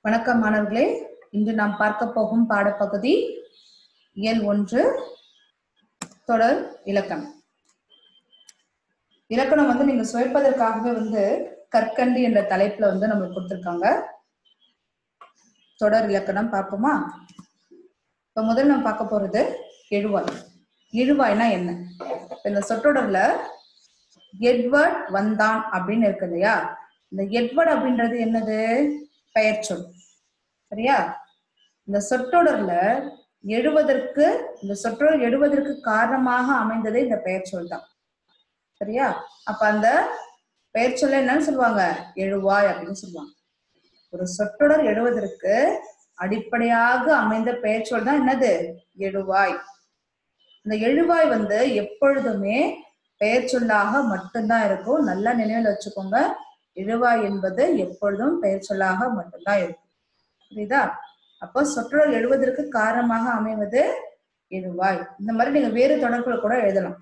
வணக்கம் மாணவர்களே இன்று நாம் பார்க்க போகும் பாடப்பகுதி இயல் ஒன்று தொடர் இலக்கணம் இலக்கணம் வந்து நீங்க சுவைப்பதற்காகவே வந்து கற்கண்டு என்ற தலைப்புல வந்து நம்மளுக்கு கொடுத்திருக்காங்க தொடர் இலக்கணம் பார்ப்போமா இப்ப முதல்ல நம்ம பார்க்க போறது எழுவாய் எழுவாய்னா என்ன இப்ப இந்த சொற்றொடர்ல எட்வர்ட் வந்தான் அப்படின்னு இருக்கு இல்லையா இந்த எட்வர்ட் அப்படின்றது என்னது பெயர் சொல் சரியா இந்த சொற்றொடர்ல எழுவதற்கு இந்த சொற்றொடர் எழுவதற்கு காரணமாக அமைந்ததே இந்த பெயர் சொல் தான் சரியா அப்ப அந்த பெயர் சொல்ல என்னன்னு சொல்லுவாங்க எழுவாய் அப்படின்னு சொல்லுவாங்க ஒரு சொற்றொடர் எழுவதற்கு அடிப்படையாக அமைந்த பெயர் சொல் தான் என்னது எழுவாய் இந்த எழுவாய் வந்து எப்பொழுதுமே பெயர் சொல்லாக மட்டும்தான் இருக்கும் நல்லா நினைவில் வச்சுக்கோங்க எழுவாய் என்பது எப்பொழுதும் பெயர் சொல்லாக மட்டும்தான் இருக்கும் புரியுதா அப்போ சொற்றொடர் எழுவதற்கு காரணமாக அமைவது எழுவாய் இந்த மாதிரி நீங்க வேறு தொடர்புல கூட எழுதலாம்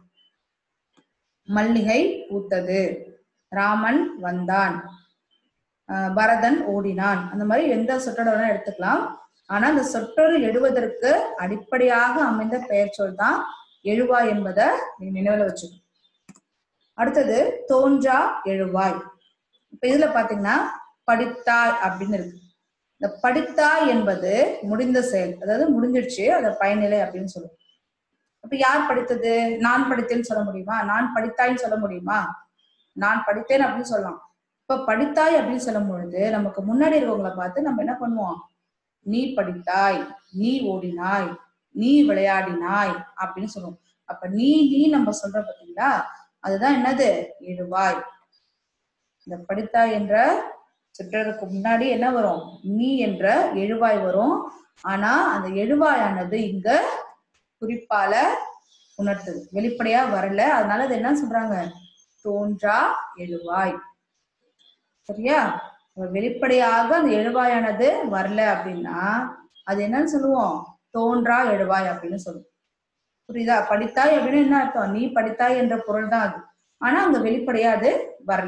மல்லிகை பூத்தது ராமன் வந்தான் ஆஹ் பரதன் ஓடினான் அந்த மாதிரி எந்த சொற்றொடர் வேணா எடுத்துக்கலாம் ஆனா அந்த சொற்றொடர் எழுவதற்கு அடிப்படையாக அமைந்த பெயர் சொல் தான் எழுவாய் என்பதை நீங்க நினைவுல வச்சுக்கணும் அடுத்தது தோன்றா எழுவாய் இப்ப இதுல பாத்தீங்கன்னா படித்தாய் அப்படின்னு இருக்கு இந்த படித்தாய் என்பது முடிந்த செயல் அதாவது முடிஞ்சிடுச்சு அத பயனிலை அப்படின்னு சொல்லுவோம் அப்ப யார் படித்தது நான் படித்தேன்னு சொல்ல முடியுமா நான் படித்தாய்ன்னு சொல்ல முடியுமா நான் படித்தேன் அப்படின்னு சொல்லலாம் இப்ப படித்தாய் அப்படின்னு சொல்லும் பொழுது நமக்கு முன்னாடி இருக்கவங்கள பார்த்து நம்ம என்ன பண்ணுவோம் நீ படித்தாய் நீ ஓடினாய் நீ விளையாடினாய் அப்படின்னு சொல்லுவோம் அப்ப நீ நீ நம்ம சொல்ற பாத்தீங்களா அதுதான் என்னது எழுவாய் இந்த படித்தாய் என்ற சிற்றருக்கு முன்னாடி என்ன வரும் நீ என்ற எழுவாய் வரும் ஆனா அந்த எழுவாயானது இங்க குறிப்பால உணர்த்துது வெளிப்படையா வரல அதனால அது என்ன சொல்றாங்க தோன்றா எழுவாய் சரியா வெளிப்படையாக அந்த எழுவாயானது வரல அப்படின்னா அது என்னன்னு சொல்லுவோம் தோன்றா எழுவாய் அப்படின்னு சொல்லுவோம் புரியுதா படித்தாய் அப்படின்னு என்ன அர்த்தம் நீ படித்தாய் என்ற பொருள் தான் அது ஆனா அங்க வெளிப்படையா அது வரல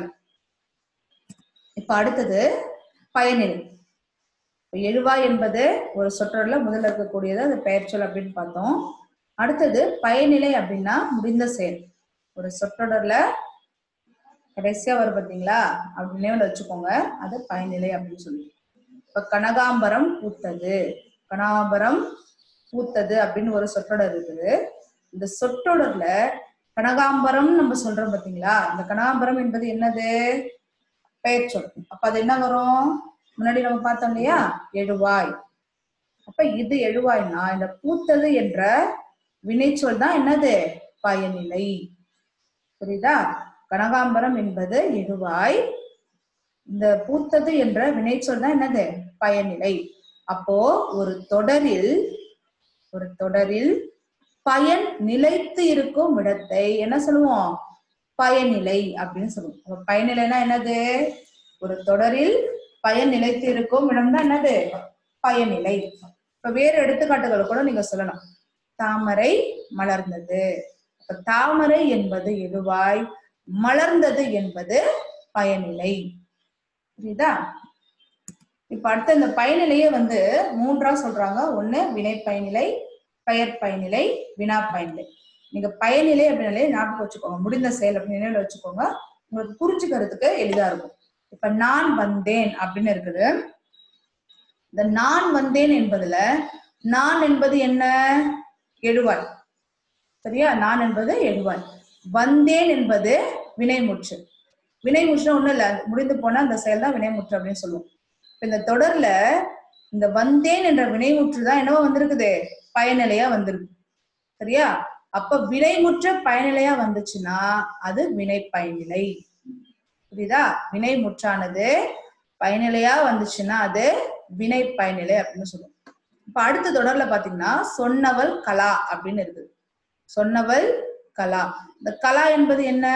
இப்ப அடுத்தது பயனிலை எழுவாய் என்பது ஒரு சொற்றொடர்ல முதல்ல இருக்கக்கூடியது அது பெயர் சொல் அப்படின்னு பார்த்தோம் அடுத்தது பயனிலை அப்படின்னா முடிந்த செயல் ஒரு சொற்றொடர்ல கடைசியா வரும் பார்த்தீங்களா அப்படி நினைவுல வச்சுக்கோங்க அது பயனிலை அப்படின்னு சொல்லி இப்ப கனகாம்பரம் பூத்தது கனகாம்பரம் பூத்தது அப்படின்னு ஒரு சொற்றொடர் இருக்குது இந்த சொற்றொடர்ல கனகாம்பரம் நம்ம சொல்றோம் பாத்தீங்களா இந்த கனகாம்பரம் என்பது என்னது பெயர் சொல் அப்ப அது என்ன வரும் முன்னாடி நம்ம பார்த்தோம் இல்லையா எழுவாய் அப்ப இது எழுவாய்னா இந்த பூத்தது என்ற வினைச்சொல் தான் என்னது பயனிலை புரியுதா கனகாம்பரம் என்பது எழுவாய் இந்த பூத்தது என்ற வினைச்சொல் தான் என்னது பயனிலை அப்போ ஒரு தொடரில் ஒரு தொடரில் பயன் நிலைத்து இருக்கும் இடத்தை என்ன சொல்லுவோம் பயனிலை அப்படின்னு சொல்லுவோம் அப்ப பயனிலைனா என்னது ஒரு தொடரில் பயன் நிலைத்து இருக்கும் இடம் தான் என்னது பயனிலை இப்ப வேறு எடுத்துக்காட்டுகள் கூட நீங்க சொல்லலாம் தாமரை மலர்ந்தது அப்ப தாமரை என்பது எழுவாய் மலர்ந்தது என்பது பயனிலை புரியுதா இப்ப அடுத்த இந்த பயனிலையே வந்து மூன்றா சொல்றாங்க ஒண்ணு வினை பயனிலை பெயர் பயனிலை வினா பயனிலை நீங்க பயனிலை அப்படின்னாலே ஞாபகம் வச்சுக்கோங்க முடிந்த செயல் அப்படின்னு நினைவுல வச்சுக்கோங்க உங்களுக்கு புரிஞ்சுக்கிறதுக்கு எளிதா இருக்கும் இப்ப நான் வந்தேன் அப்படின்னு இருக்குது இந்த நான் வந்தேன் என்பதுல நான் என்பது என்ன எழுவாய் சரியா நான் என்பது எழுவாய் வந்தேன் என்பது வினைமுற்று வினைமுற்று ஒண்ணும் இல்ல முடிந்து போனா அந்த செயல் தான் வினைமுற்று அப்படின்னு சொல்லுவோம் இப்ப இந்த தொடர்ல இந்த வந்தேன் என்ற வினைமுற்று தான் என்னவோ வந்திருக்குது பயனிலையா வந்திருக்கு சரியா அப்ப வினைமுற்ற பயனிலையா வந்துச்சுன்னா அது வினை பயனிலை புரியுதா வினைமுற்றானது பயனிலையா வந்துச்சுன்னா அது வினை பயனிலை அப்படின்னு சொல்லுவோம் இப்ப அடுத்த தொடர்ல பாத்தீங்கன்னா சொன்னவள் கலா அப்படின்னு இருக்குது சொன்னவள் கலா இந்த கலா என்பது என்ன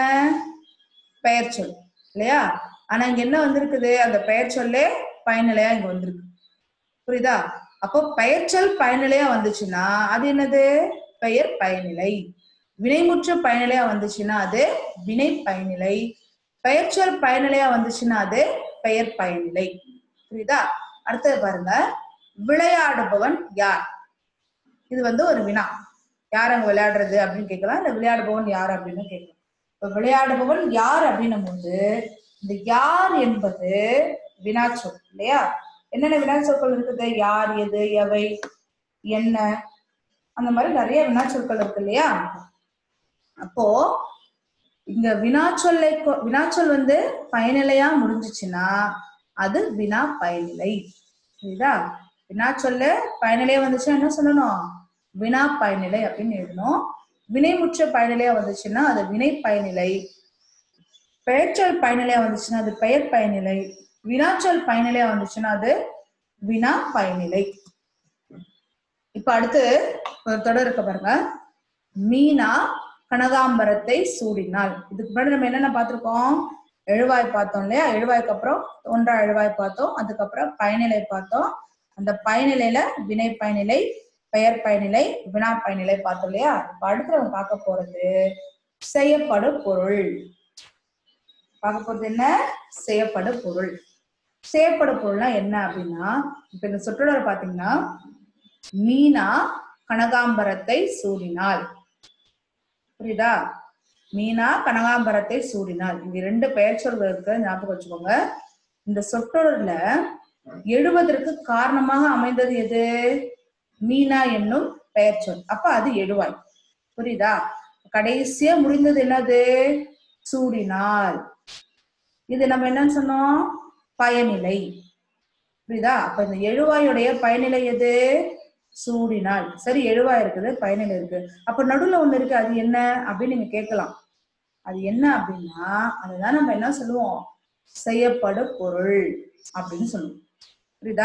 பெயர் சொல் இல்லையா ஆனா இங்க என்ன வந்திருக்குது அந்த பெயர் சொல்லே பயனிலையா இங்க வந்திருக்கு புரியுதா அப்போ பெயர்ச்சொல் பயனிலையா வந்துச்சுன்னா அது என்னது பெயர் பயனிலை வினைமுற்று பயனிலையா வந்துச்சுன்னா அது வினை பயனிலை பெயர்ச்சொல் பயனிலையா வந்துச்சுன்னா அது பெயர் பயனிலை புரியுதா அடுத்தது பாருங்க விளையாடுபவன் யார் இது வந்து ஒரு வினா யார் அங்க விளையாடுறது அப்படின்னு கேட்கலாம் இல்ல விளையாடுபவன் யார் அப்படின்னு கேட்கலாம் இப்ப விளையாடுபவன் யார் அப்படின்னும் போது இந்த யார் என்பது வினாச்சொல் இல்லையா என்னென்ன வினாச்சொற்கள் இருக்குது யார் எது எவை என்ன அந்த மாதிரி நிறைய வினாச்சொற்கள் இருக்கு இல்லையா அப்போ இங்க வினாச்சொல்லை கொ- வினாச்சொல் வந்து பயனிலையா முடிஞ்சுச்சுன்னா அது வினா பயனிலை புரியுதா வினாச்சொல்ல பயனிலையா வந்துச்சுன்னா என்ன சொல்லணும் வினா பயனிலை அப்படின்னு எழுதணும் வினைமுற்ற பயனிலையா வந்துச்சுன்னா அது வினை பயனிலை பெயர்ச்சொல் பயனிலையா வந்துச்சுன்னா அது பெயர் பயனிலை வினாச்சொல் பயனிலையா வந்துச்சுன்னா அது வினா பயனிலை இப்ப அடுத்து ஒரு தொடர் இருக்க பாருங்க மீனா கனகாம்பரத்தை சூடினாள் இதுக்கு முன்னாடி நம்ம என்னென்ன பார்த்திருக்கோம் எழுவாய் பார்த்தோம் இல்லையா எழுவாய்க்கு அப்புறம் ஒன்றா எழுவாய் பார்த்தோம் அதுக்கப்புறம் பயனிலை பார்த்தோம் அந்த பயனிலையில வினை பயனிலை பெயர் பயனிலை வினா பயனிலை பார்த்தோம் இல்லையா இப்ப அடுத்து நம்ம பார்க்க போறது செய்யப்படும் பொருள் பார்க்க போறது என்ன செய்யப்படும் பொருள் செய்யப்படும் பொருள்னா என்ன அப்படின்னா இப்ப இந்த சொற்றொடர் பாத்தீங்கன்னா மீனா கனகாம்பரத்தை சூடினாள் புரியுதா மீனா கனகாம்பரத்தை சூடினாள் இங்க ரெண்டு பெயர் சொல்கள் இருக்கு ஞாபகம் வச்சுக்கோங்க இந்த சொற்றொடர்ல எழுவதற்கு காரணமாக அமைந்தது எது மீனா என்னும் பெயர் சொல் அப்ப அது எழுவாய் புரியுதா கடைசியா முடிந்தது என்னது சூடினாள் இது நம்ம என்னன்னு சொன்னோம் பயனிலை புரியுதா அப்ப இந்த எழுவாயுடைய பயனிலை எது சூடினாள் சரி எழுவாய் இருக்குது பயனிலை இருக்கு அப்ப நடுவுல ஒண்ணு இருக்கு அது என்ன அப்படின்னு நீங்க கேட்கலாம் அது என்ன அப்படின்னா அதுதான் நம்ம என்ன சொல்லுவோம் செய்யப்படும் பொருள் அப்படின்னு சொல்லுவோம் புரியுதா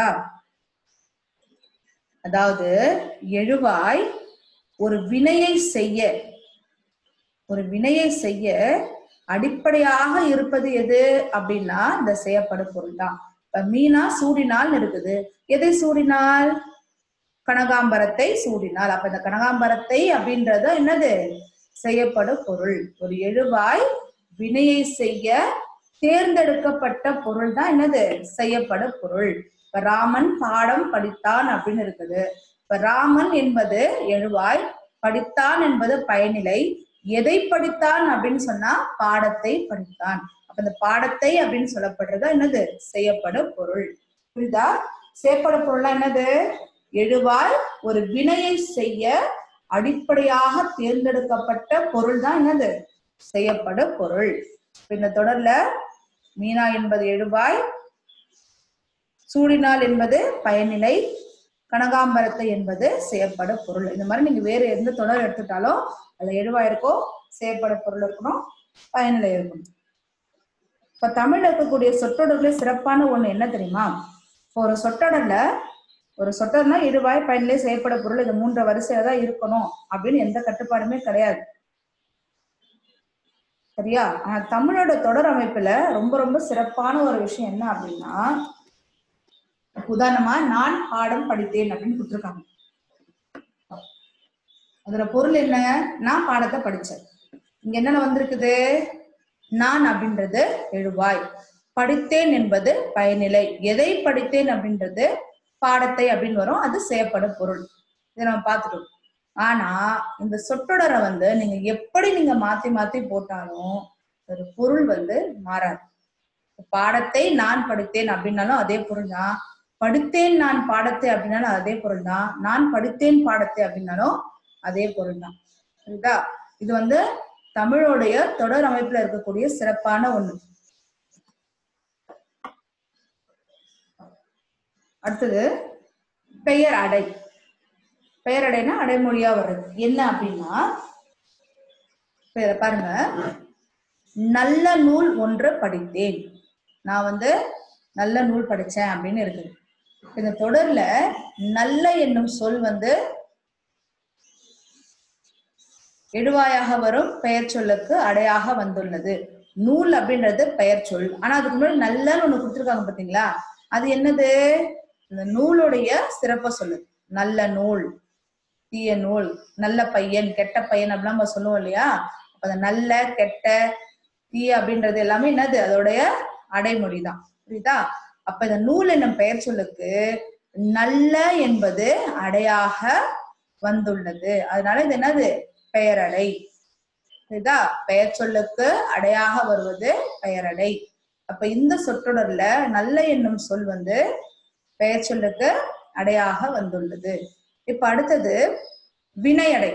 அதாவது எழுவாய் ஒரு வினையை செய்ய ஒரு வினையை செய்ய அடிப்படையாக இருப்பது எது அப்படின்னா இந்த செய்யப்படும் பொருள் தான் இப்ப மீனா சூடினால் இருக்குது எதை சூடினால் கனகாம்பரத்தை சூடினால் அப்ப இந்த கனகாம்பரத்தை அப்படின்றது என்னது செய்யப்படும் பொருள் ஒரு எழுவாய் வினையை செய்ய தேர்ந்தெடுக்கப்பட்ட பொருள் தான் என்னது செய்யப்படும் பொருள் இப்ப ராமன் பாடம் படித்தான் அப்படின்னு இருக்குது இப்ப ராமன் என்பது எழுவாய் படித்தான் என்பது பயனிலை எதை படித்தான் அப்படின்னு சொன்னா பாடத்தை படித்தான் அப்ப இந்த பாடத்தை அப்படின்னு சொல்லப்படுறது என்னது செய்யப்படும் பொருள் புரியுதா செய்யப்படும் பொருள்னா என்னது எழுவாய் ஒரு வினையை செய்ய அடிப்படையாக தேர்ந்தெடுக்கப்பட்ட பொருள் தான் என்னது செய்யப்படும் பொருள் இப்ப இந்த தொடர்ல மீனா என்பது எழுவாய் சூடினால் என்பது பயனிலை கனகாம்பரத்தை என்பது செய்யப்படும் பொருள் இந்த மாதிரி நீங்க வேற எந்த தொடர் எடுத்துட்டாலும் அதுல எழுவாய் இருக்கும் செய்யப்படும் பொருள் இருக்கணும் பயனிலை இருக்கணும் இப்ப தமிழ்ல இருக்கக்கூடிய சொற்றொடர்களே சிறப்பான ஒண்ணு என்ன தெரியுமா இப்போ ஒரு சொற்றொடர்ல ஒரு சொற்றொடர்னா இருவாய் பயனிலை செய்யப்பட பொருள் இது மூன்று வரிசையா தான் இருக்கணும் அப்படின்னு எந்த கட்டுப்பாடுமே கிடையாது சரியா ஆனா தமிழோட தொடர் அமைப்புல ரொம்ப ரொம்ப சிறப்பான ஒரு விஷயம் என்ன அப்படின்னா உதாரணமா நான் பாடம் படித்தேன் அப்படின்னு கொடுத்துருக்காங்க அதோட பொருள் என்ன நான் பாடத்தை படிச்சேன் இங்க என்னென்ன வந்திருக்குது நான் அப்படின்றது எழுவாய் படித்தேன் என்பது பயனிலை எதை படித்தேன் அப்படின்றது பாடத்தை அப்படின்னு வரும் அது செய்யப்படும் பொருள் இதை நம்ம பார்த்துட்டோம் ஆனா இந்த சொற்றொடரை வந்து நீங்க எப்படி நீங்க மாத்தி மாத்தி போட்டாலும் ஒரு பொருள் வந்து மாறாது பாடத்தை நான் படித்தேன் அப்படின்னாலும் அதே பொருள் தான் படித்தேன் நான் பாடத்தை அப்படின்னாலும் அதே பொருள் தான் நான் படித்தேன் பாடத்தை அப்படின்னாலும் அதே பொருள் தான் புரியுதா இது வந்து தமிழோடைய தொடர் அமைப்புல இருக்கக்கூடிய சிறப்பான ஒண்ணு அடுத்தது பெயர் அடை பெயர் அடைனா அடைமொழியா வருது என்ன அப்படின்னா இப்ப இத பாருங்க நல்ல நூல் ஒன்று படித்தேன் நான் வந்து நல்ல நூல் படிச்சேன் அப்படின்னு இருக்குது இந்த தொடர்ல நல்ல என்னும் சொல் வந்து எடுவாயாக வரும் பெயர் சொல்லுக்கு அடையாக வந்துள்ளது நூல் அப்படின்றது பெயர் சொல் ஆனா அதுக்கு முன்னாடி நல்லன்னு ஒண்ணு கொடுத்துருக்காங்க பாத்தீங்களா அது என்னது இந்த நூலுடைய சிறப்ப சொல்லுது நல்ல நூல் தீய நூல் நல்ல பையன் கெட்ட பையன் அப்படிலாம் நம்ம சொல்லுவோம் இல்லையா அப்ப அந்த நல்ல கெட்ட தீய அப்படின்றது எல்லாமே என்னது அதோடைய அடைமொழி தான் புரியுதா அப்ப இந்த நூல் என்னும் பெயர் சொல்லுக்கு நல்ல என்பது அடையாக வந்துள்ளது அதனால இது என்னது பெயரடை புரியுதா பெயர் சொல்லுக்கு அடையாக வருவது பெயரடை அப்ப இந்த சொற்றொடர்ல நல்ல என்னும் சொல் வந்து பெயர் சொல்லுக்கு அடையாக வந்துள்ளது இப்ப அடுத்தது வினையடை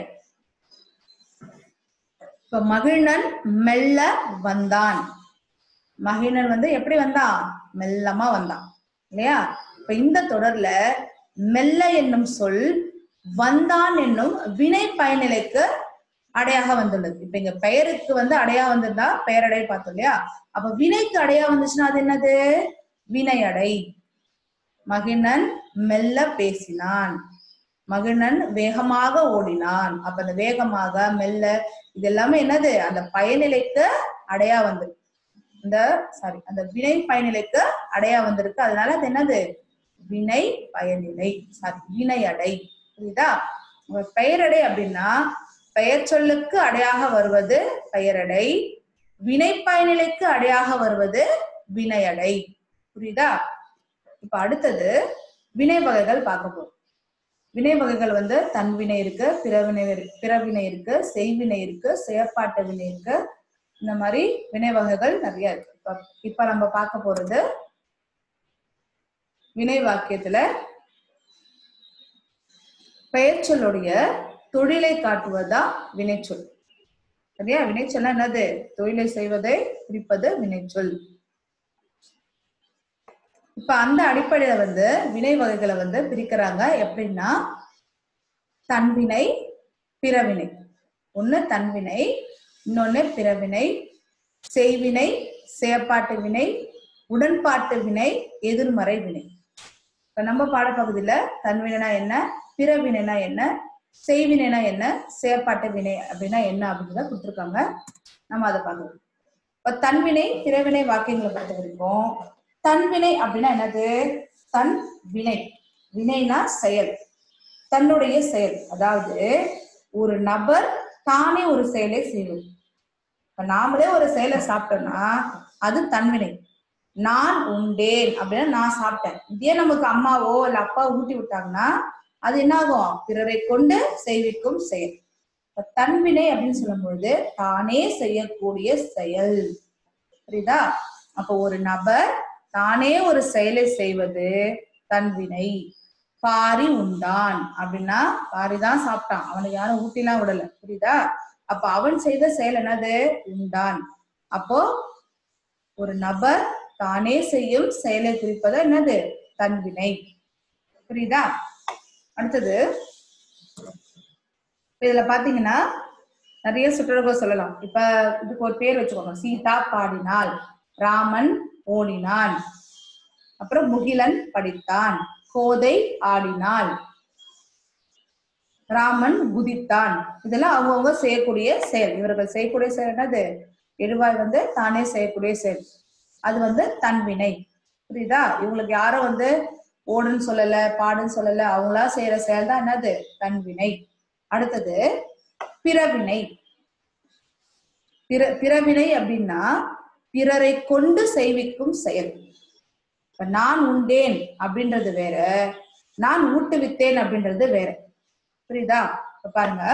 இப்ப மகிழ்நன் மெல்ல வந்தான் மகிழ்நன் வந்து எப்படி வந்தான் மெல்லமா வந்தான் இல்லையா இப்ப இந்த தொடர்ல மெல்ல என்னும் சொல் வந்தான் என்னும் வினை பயனிலைக்கு அடையாக வந்துள்ளது இப்ப இங்க பெயருக்கு வந்து அடையா வந்திருந்தா பெயரடை பார்த்தோம் இல்லையா அப்ப வினைக்கு அடையா வந்துச்சுன்னா அது என்னது வினையடை மகிழ்நன் மெல்ல பேசினான் மகிழ்நன் வேகமாக ஓடினான் அப்ப அந்த வேகமாக மெல்ல இது எல்லாமே என்னது அந்த பயனிலைக்கு அடையா வந்திருக்கு இந்த சாரி அந்த வினை பயனிலைக்கு அடையா வந்திருக்கு அதனால அது என்னது வினை பயனிலை சாரி வினையடை புரியுதா உங்க பெயரடை அப்படின்னா பெயர் சொல்லுக்கு அடையாக வருவது பெயரடை வினை பயனிலைக்கு அடையாக வருவது வினையடை புரியுதா இப்ப அடுத்தது வினை வகைகள் பார்க்க போறோம் வினை வகைகள் வந்து தன்வினை இருக்கு பிறவினை இருக்கு பிறவினை இருக்கு செய்வினை இருக்கு செயற்பாட்டு வினை இருக்கு இந்த மாதிரி வினை வகைகள் நிறைய இருக்கு இப்ப இப்ப நம்ம பார்க்க போறது வினை வாக்கியத்துல பெயர் சொல்லுடைய தொழிலை காட்டுவதா வினைச்சொல் சரியா வினைச்சொல்னா என்னது தொழிலை செய்வதை குறிப்பது வினைச்சொல் இப்ப அந்த அடிப்படையில வந்து வினை வகைகளை வந்து பிரிக்கிறாங்க எப்படின்னா தன்வினை பிறவினை ஒண்ணு தன்வினை இன்னொன்னு பிறவினை செய்வினை செயற்பாட்டு வினை உடன்பாட்டு வினை எதிர்மறை வினை இப்ப நம்ம பாடப்பகுதியில தன்வினைனா என்ன பிறவினைனா என்ன செய்வினைனா என்ன செயற்பாட்டு வினை அப்படின்னா என்ன அப்படின்றத கொடுத்துருக்காங்க நம்ம அதை பார்க்கலாம் இப்ப தன்வினை பிறவினை வாக்கியங்களை பொறுத்த வரைக்கும் தன்வினை அப்படின்னா என்னது தன் வினை வினைனா செயல் தன்னுடைய செயல் அதாவது ஒரு நபர் தானே ஒரு செயலை செய்வது இப்ப நாமளே ஒரு செயலை சாப்பிட்டோம்னா அது தன்வினை நான் உண்டேன் அப்படின்னா நான் சாப்பிட்டேன் இதே நமக்கு அம்மாவோ இல்ல அப்பா ஊட்டி விட்டாங்கன்னா அது என்ன ஆகும் பிறரை கொண்டு செய்விக்கும் செயல் இப்ப தன்வினை அப்படின்னு சொல்லும் பொழுது தானே செய்யக்கூடிய செயல் புரியுதா அப்ப ஒரு நபர் தானே ஒரு செயலை செய்வது தன்வினை பாரி உண்டான் அப்படின்னா பாரி தான் சாப்பிட்டான் அவனுக்கு யாரும் ஊட்டிலாம் விடல புரியுதா அப்ப அவன் செய்த செயல் என்னது உண்டான் அப்போ ஒரு நபர் தானே செய்யும் செயலை குறிப்பது என்னது தன்வினை புரியுதா அடுத்தது இதுல பாத்தீங்கன்னா நிறைய சுற்றுலகம் சொல்லலாம் இப்ப இதுக்கு ஒரு பேர் வச்சுக்கோங்க சீதா பாடினாள் ராமன் ஓடினான் அப்புறம் முகிலன் படித்தான் கோதை ஆடினாள் ராமன் குதித்தான் இதெல்லாம் அவங்கவுங்க செய்யக்கூடிய செயல் இவர்கள் செய்யக்கூடிய செயல் என்னது எழுவாய் வந்து தானே செய்யக்கூடிய செயல் அது வந்து தன்வினை புரியுதா இவங்களுக்கு யாரும் வந்து ஓடுன்னு சொல்லல பாடுன்னு சொல்லல அவங்களா செய்யற செயல் தான் என்னது தன்வினை அடுத்தது பிறவினை பிற பிறவினை அப்படின்னா பிறரை கொண்டு செய்விக்கும் செயல் இப்ப நான் உண்டேன் அப்படின்றது வேற நான் ஊட்டுவித்தேன் அப்படின்றது வேற புரியுதா இப்ப பாருங்க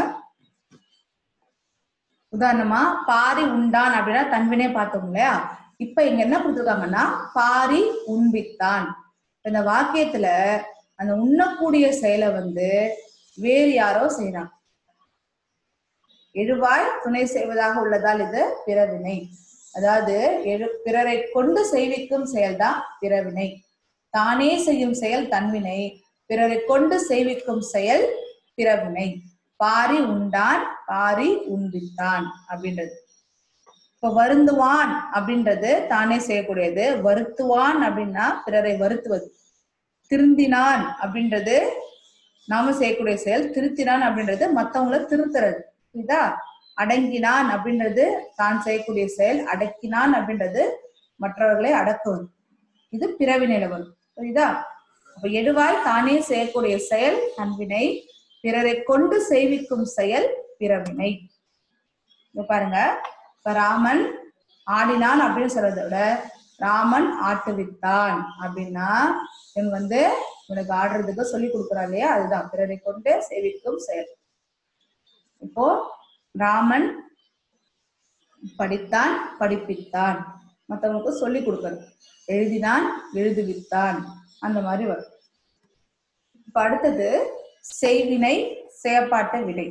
உதாரணமா பாரி உண்டான் அப்படின்னா தன்வினே பார்த்தோம் இல்லையா இப்ப இங்க என்ன கொடுத்துருக்காங்கன்னா பாரி உண்பித்தான் இந்த வாக்கியத்துல அந்த உண்ணக்கூடிய செயலை வந்து வேறு யாரோ செய்யறாங்க எழுவாய் துணை செய்வதாக உள்ளதால் இது பிறவினை அதாவது எழு பிறரை கொண்டு செய்விக்கும் செயல்தான் பிறவினை தானே செய்யும் செயல் தன்வினை பிறரை கொண்டு செய்விக்கும் செயல் பிறவினை பாரி உண்டான் பாரி உண்பித்தான் அப்படின்றது இப்ப வருந்துவான் அப்படின்றது தானே செய்யக்கூடியது வருத்துவான் அப்படின்னா பிறரை வருத்துவது திருந்தினான் அப்படின்றது நாம செய்யக்கூடிய செயல் திருத்தினான் அப்படின்றது மத்தவங்கள திருத்துறது புரியுதா அடங்கினான் அப்படின்றது தான் செய்யக்கூடிய செயல் அடக்கினான் அப்படின்றது மற்றவர்களை அடக்குவது இது பிறவினையில வரும் புரியுதா அப்ப எடுவாய் தானே செய்யக்கூடிய செயல் தன்வினை பிறரை கொண்டு செய்விக்கும் செயல் பிறவினை இங்க பாருங்க இப்ப ராமன் ஆடினான் அப்படின்னு சொல்றதை விட ராமன் ஆட்டுவித்தான் அப்படின்னா இவன் வந்து இவனுக்கு ஆடுறதுக்கு சொல்லி கொடுக்குறா இல்லையா அதுதான் பிறரை கொண்டு சேவிக்கும் செயல் இப்போ ராமன் படித்தான் படிப்பித்தான் மற்றவங்களுக்கு சொல்லி கொடுக்கறது எழுதினான் எழுதுவித்தான் அந்த மாதிரி வரும் இப்ப அடுத்தது செய்வினை செயப்பாட்ட விடை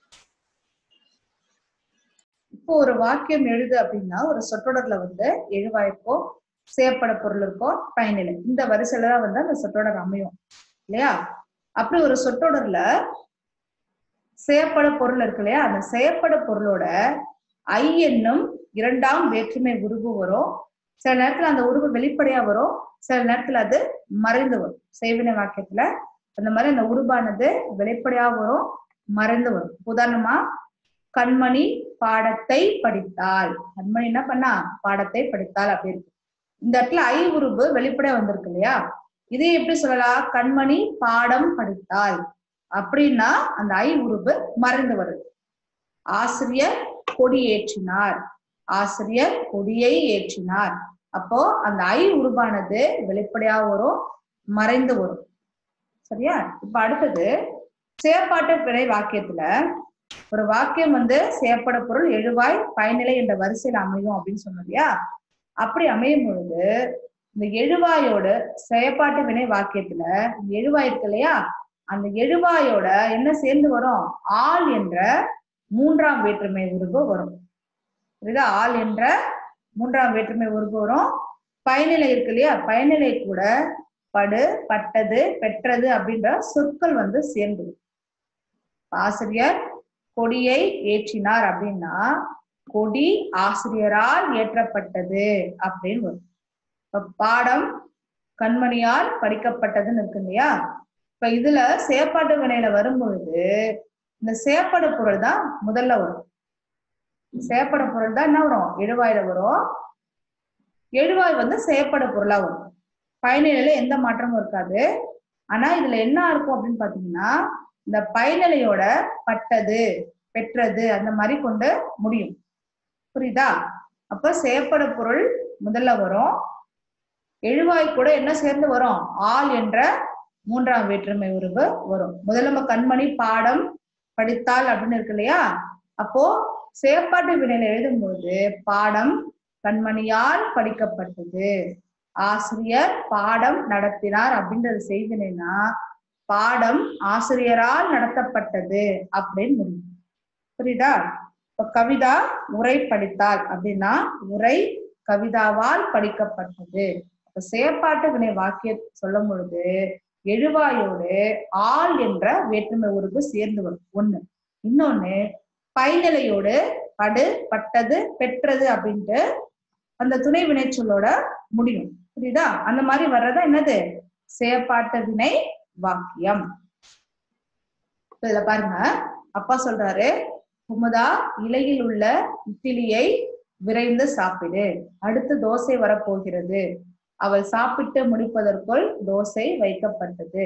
இப்போ ஒரு வாக்கியம் எழுது அப்படின்னா ஒரு சொற்றொடர்ல வந்து எழுவாய்க்கோ செயப்பட பொருள் இருக்கோ பயனிலை இந்த வரிசையில தான் வந்து அந்த சொற்றொடர் அமையும் இல்லையா அப்படி ஒரு சொற்றொடர்ல செயப்பட பொருள் இருக்கு இல்லையா அந்த செயப்பட பொருளோட ஐ என்னும் இரண்டாம் வேற்றுமை உருவு வரும் சில நேரத்துல அந்த உருவு வெளிப்படையா வரும் சில நேரத்துல அது மறைந்து வரும் செய்வினை வாக்கியத்துல அந்த மாதிரி அந்த உருவானது வெளிப்படையா வரும் மறைந்து வரும் உதாரணமா கண்மணி பாடத்தை படித்தாள் கண்மணி என்ன பண்ணா பாடத்தை படித்தாள் அப்படி இருக்கு இந்த இடத்துல ஐ உருவு வெளிப்படையா வந்திருக்கு இல்லையா இதே எப்படி சொல்லலாம் கண்மணி பாடம் படித்தாள் அப்படின்னா அந்த ஐ உருவு மறைந்து வருது ஆசிரியர் கொடி ஏற்றினார் ஆசிரியர் கொடியை ஏற்றினார் அப்போ அந்த ஐ உருவானது வெளிப்படையா வரும் மறைந்து வரும் சரியா இப்ப அடுத்தது செயற்பாட்டு பிழை வாக்கியத்துல ஒரு வாக்கியம் வந்து செயற்பட பொருள் எழுவாய் பயனிலை என்ற வரிசையில் அமையும் அப்படின்னு சொன்னோம் இல்லையா அப்படி அமையும் பொழுது இந்த எழுவாயோட செயற்பாட்டு வினை வாக்கியத்துல இந்த எழுவாய் இருக்கு இல்லையா அந்த எழுவாயோட என்ன சேர்ந்து வரும் ஆள் என்ற மூன்றாம் வேற்றுமை உருவு வரும் புரியுதா ஆள் என்ற மூன்றாம் வேற்றுமை உருவு வரும் பயனிலை இருக்கு இல்லையா பயனிலை கூட படு பட்டது பெற்றது அப்படின்ற சொற்கள் வந்து சேர்ந்து ஆசிரியர் கொடியை ஏற்றினார் அப்படின்னா கொடி ஆசிரியரால் ஏற்றப்பட்டது அப்படின்னு வரும் இப்ப பாடம் கண்மணியால் படிக்கப்பட்டதுன்னு இருக்கு இல்லையா இப்ப இதுல செயற்பாட்டு வினையில வரும் பொழுது இந்த செயற்பட பொருள் தான் முதல்ல வரும் செயற்பட பொருள் தான் என்ன வரும் எழுவாயில வரும் எழுவாய் வந்து செயற்பட பொருளா வரும் பயனிலையில எந்த மாற்றமும் இருக்காது ஆனா இதுல என்ன இருக்கும் அப்படின்னு பாத்தீங்கன்னா இந்த பயனிலையோட பட்டது பெற்றது அந்த மாதிரி கொண்டு முடியும் புரியுதா அப்ப செயற்பட பொருள் முதல்ல வரும் எழுவாய் கூட என்ன சேர்ந்து வரும் ஆள் என்ற மூன்றாம் வேற்றுமை உருவு வரும் முதல்ல நம்ம கண்மணி பாடம் படித்தால் அப்படின்னு இருக்கு இல்லையா அப்போ செயற்பாட்டு வினையில எழுதும்போது பாடம் கண்மணியால் படிக்கப்பட்டது ஆசிரியர் பாடம் நடத்தினார் அப்படின்றது செய்தினா பாடம் ஆசிரியரால் நடத்தப்பட்டது அப்படின்னு முடியும் புரியுதா இப்ப கவிதா உரை படித்தாள் அப்படின்னா உரை கவிதாவால் படிக்கப்பட்டது அப்ப செயற்பாட்டு வினை வாக்கிய சொல்லும் பொழுது எழுவாயோடு ஆள் என்ற வேற்றுமை உருவு சேர்ந்து வரும் ஒண்ணு இன்னொன்னு பைநிலையோடு படு பட்டது பெற்றது அப்படின்ட்டு அந்த துணை வினைச்சொல்லோட முடியும் புரியுதா அந்த மாதிரி வர்றதா என்னது செயற்பாட்டு வினை வாக்கியம் இதுல பாருங்க அப்பா சொல்றாரு குமுதா இலையில் உள்ள இட்லியை விரைந்து சாப்பிடு அடுத்து தோசை வரப்போகிறது அவள் சாப்பிட்டு முடிப்பதற்குள் தோசை வைக்கப்பட்டது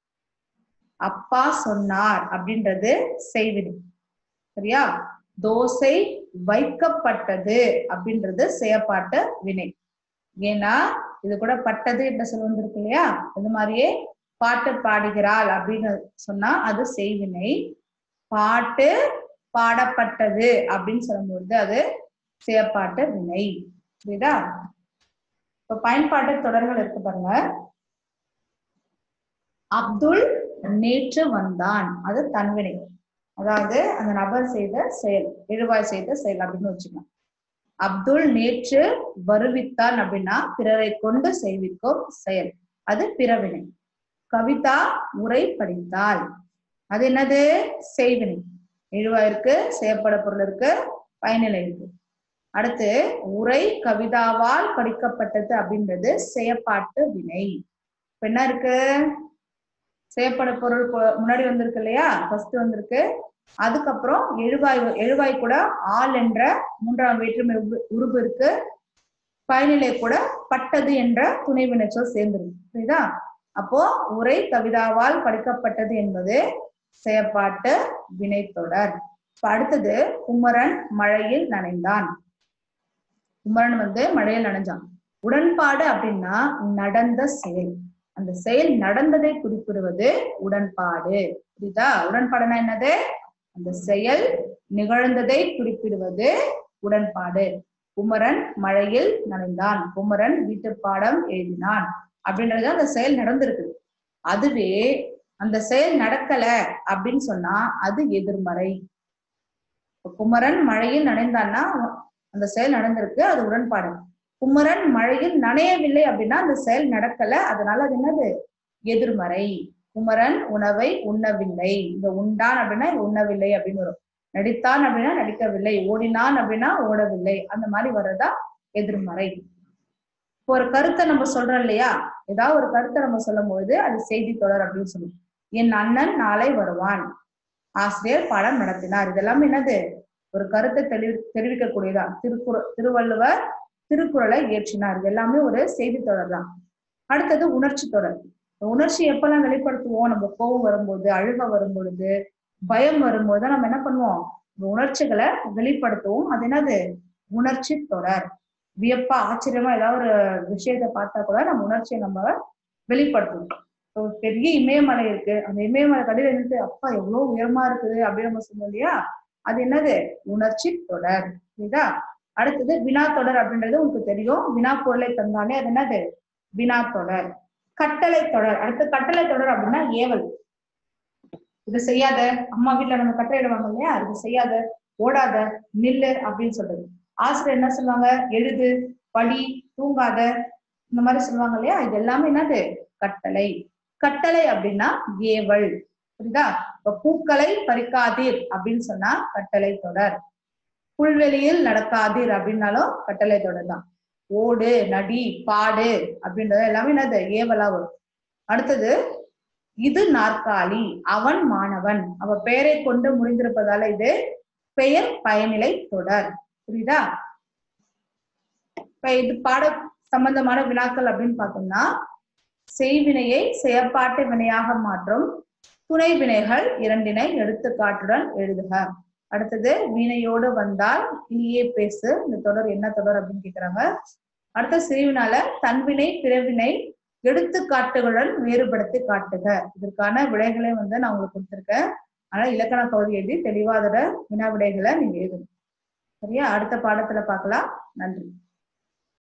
அப்பா சொன்னார் அப்படின்றது செய்வினை சரியா தோசை வைக்கப்பட்டது அப்படின்றது செயற்பாட்டு வினை ஏன்னா இது கூட பட்டது என்ற சொல் வந்திருக்கு இல்லையா இது மாதிரியே பாட்டு பாடுகிறாள் அப்படின்னு சொன்னா அது செய்வினை பாட்டு பாடப்பட்டது அப்படின்னு சொல்லும்பொழுது அது செயற்பாட்டு வினை புரியுதா இப்ப பயன்பாட்டு தொடர்கள் இருக்கு பாருங்க அப்துல் நேற்று வந்தான் அது தன்வினை அதாவது அந்த நபர் செய்த செயல் எழுவாய் செய்த செயல் அப்படின்னு வச்சுக்கலாம் அப்துல் நேற்று வருவித்தான் அப்படின்னா பிறரை கொண்டு செய்விக்கும் செயல் அது பிறவினை கவிதா உரை படித்தாள் அது என்னது செய்வினை எழுவாய் இருக்கு செயற்பட பொருள் இருக்கு பயனிலை இருக்கு அடுத்து உரை கவிதாவால் படிக்கப்பட்டது அப்படின்றது செயற்பாட்டு வினை இப்ப என்ன இருக்கு செயற்பட பொருள் பொ- முன்னாடி வந்திருக்கு இல்லையா ஃபர்ஸ்ட் வந்திருக்கு அதுக்கப்புறம் எழுவாய் எழுவாய் கூட ஆள் என்ற மூன்றாம் வேற்றுமை உரு- உருபு இருக்கு பயனிலை கூட பட்டது என்ற துணை வினைச்சொல் சேர்ந்திருக்கு புரியுதா அப்போ உரை கவிதாவால் படிக்கப்பட்டது என்பது செயற்பாட்டு வினைத்தொடர் இப்ப அடுத்தது குமரன் மழையில் நனைந்தான் குமரன் வந்து மழையில் நனைஞ்சான் உடன்பாடு அப்படின்னா நடந்த செயல் அந்த செயல் நடந்ததை குறிப்பிடுவது உடன்பாடு புரியுதா உடன்பாடுனா என்னது அந்த செயல் நிகழ்ந்ததை குறிப்பிடுவது உடன்பாடு குமரன் மழையில் நனைந்தான் குமரன் வீட்டு பாடம் எழுதினான் அப்படின்றது அந்த செயல் நடந்திருக்கு அதுவே அந்த செயல் நடக்கல அப்படின்னு சொன்னா அது எதிர்மறை இப்ப குமரன் மழையில் நனைந்தான்னா அந்த செயல் நடந்திருக்கு அது உடன்பாடு குமரன் மழையில் நனையவில்லை அப்படின்னா அந்த செயல் நடக்கல அதனால அது என்னது எதிர்மறை குமரன் உணவை உண்ணவில்லை இங்க உண்டான் அப்படின்னா இங்க உண்ணவில்லை அப்படின்னு வரும் நடித்தான் அப்படின்னா நடிக்கவில்லை ஓடினான் அப்படின்னா ஓடவில்லை அந்த மாதிரி வர்றதா எதிர்மறை இப்போ ஒரு கருத்தை நம்ம சொல்றோம் இல்லையா ஏதாவது ஒரு கருத்தை நம்ம சொல்லும் பொழுது அது செய்தி தொடர் அப்படின்னு சொல்லுவோம் என் அண்ணன் நாளை வருவான் ஆசிரியர் பாடம் நடத்தினார் இதெல்லாம் என்னது ஒரு கருத்தை தெளி தெரிவிக்கக்கூடியதான் திருக்குற திருவள்ளுவர் திருக்குறளை இயற்றினார் இது எல்லாமே ஒரு செய்தி தொடர் தான் அடுத்தது உணர்ச்சி தொடர் உணர்ச்சி எப்பெல்லாம் வெளிப்படுத்துவோம் நம்ம கோவம் வரும்போது அழுக வரும் பொழுது பயம் வரும்போது நம்ம என்ன பண்ணுவோம் இந்த உணர்ச்சிகளை வெளிப்படுத்துவோம் அது என்னது உணர்ச்சி தொடர் வியப்பா ஆச்சரியமா ஏதாவது ஒரு விஷயத்த பார்த்தா கூட நம்ம உணர்ச்சியை நம்ம வெளிப்படுத்துவோம் ஒரு பெரிய இமயமலை இருக்கு அந்த இமயமலை கடையில இருந்துட்டு அப்பா எவ்வளவு உயரமா இருக்குது அப்படின்னு நம்ம சொன்னோம் இல்லையா அது என்னது உணர்ச்சி தொடர் புரியுதா அடுத்தது வினா தொடர் அப்படின்றது உங்களுக்கு தெரியும் வினா பொருளை தந்தாலே அது என்னது வினா தொடர் கட்டளை தொடர் அடுத்து கட்டளை தொடர் அப்படின்னா ஏவல் இது செய்யாத அம்மா வீட்டுல நம்ம கட்டளையிடுவாங்க இல்லையா இது செய்யாத ஓடாத நில்லு அப்படின்னு சொல்றது ஆசிரியர் என்ன சொல்லுவாங்க எழுது படி தூங்காத இந்த மாதிரி சொல்லுவாங்க இல்லையா இது எல்லாமே என்னது கட்டளை கட்டளை அப்படின்னா ஏவல் புரியுதா இப்ப பூக்களை பறிக்காதீர் அப்படின்னு சொன்னா கட்டளை தொடர் புல்வெளியில் நடக்காதீர் அப்படின்னாலும் கட்டளை தொடர் தான் ஓடு நடி பாடு அப்படின்றது எல்லாமே என்னது ஏவலா வரும் அடுத்தது இது நாற்காலி அவன் மாணவன் அவ பெயரை கொண்டு முடிந்திருப்பதால இது பெயர் பயனிலை தொடர் புரியுதா இப்ப இது பாட சம்பந்தமான வினாக்கள் அப்படின்னு பார்த்தோம்னா செய்வினையை செயற்பாட்டு வினையாக மாற்றும் துணை வினைகள் இரண்டினை எடுத்துக்காட்டுடன் எழுதுக அடுத்தது வினையோடு வந்தால் இனியே பேசு இந்த தொடர் என்ன தொடர் அப்படின்னு கேக்குறாங்க அடுத்த சிறுவினால தன்வினை பிறவினை எடுத்துக்காட்டுகளுடன் வேறுபடுத்தி காட்டுக இதற்கான விடைகளை வந்து நான் உங்களுக்கு கொடுத்துருக்கேன் ஆனா இலக்கண பகுதி எழுதி தெளிவா அதோட வினா விடைகளை நீங்க எழுதணும் சரியா அடுத்த பாடத்துல பார்க்கலாம் நன்றி